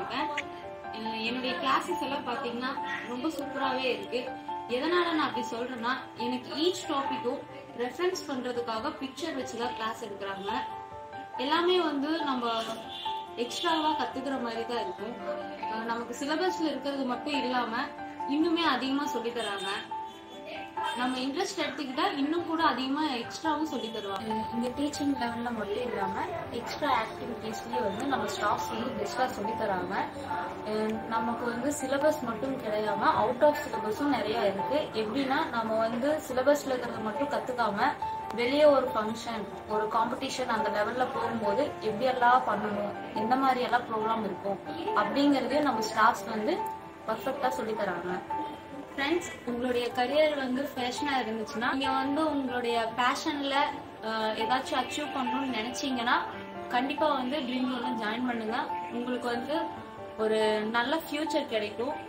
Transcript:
இருக்கேன் அஹ் என்னுடைய கிளாஸஸ் எல்லாம் பாத்தீங்கன்னா ரொம்ப சூப்பராகவே இருக்கு எதனால நான் அப்படி சொல்றேன்னா எனக்கு ஈச் டாபிக்கும் ரெஃபரன்ஸ் பண்றதுக்காக பிக்சர் வச்சுதான் கிளாஸ் எடுக்கிறாங்க எல்லாமே வந்து நம்ம எக்ஸ்ட்ராவா கத்துக்கிற மாதிரி தான் இருக்கும் அஹ் நமக்கு சிலபஸ்ல இருக்கிறது மட்டும் இல்லாம இன்னுமே அதிகமா சொல்லி தராங்க நம்ம இன்ட்ரெஸ்ட் எடுத்துக்கிட்டா இன்னும் கூட அதிகமா எக்ஸ்ட்ராவும் சொல்லி தருவாங்க இந்த டீச்சிங் லெவலில் மட்டும் இல்லாமல் எக்ஸ்ட்ரா ஆக்டிவிட்டீஸ்லேயும் வந்து நம்ம ஸ்டாஃப்ஸ் வந்து பெஸ்ட்டாக சொல்லித் தராங்க அஹ் நமக்கு வந்து சிலபஸ் மட்டும் கிடையாம அவுட் ஆஃப் சிலபஸும் நிறையா இருக்கு எப்படின்னா நம்ம வந்து சிலபஸ்ல இருக்கிறத மட்டும் கற்றுக்காம வெளியே ஒரு ஃபங்க்ஷன் ஒரு காம்படிஷன் அந்த லெவலில் போகும்போது எப்படியெல்லாம் பண்ணணும் எந்த மாதிரி எல்லாம் ப்ரோக்ராம் இருக்கும் அப்படிங்கிறதையும் நம்ம ஸ்டாஃப்ஸ் வந்து பர்ஃபெக்டாக சொல்லித் தராங்க ஃப்ரெண்ட்ஸ் உங்களுடைய கரியர் வந்து ஃபேஷனா இருந்துச்சுன்னா நீங்க வந்து உங்களுடைய பேஷன்ல ஏதாச்சும் அச்சீவ் பண்ணணும்னு நினைச்சீங்கன்னா கண்டிப்பா வந்து ட்ரீம் ஜாயின் பண்ணுங்க உங்களுக்கு வந்து ஒரு நல்ல ஃபியூச்சர் கிடைக்கும்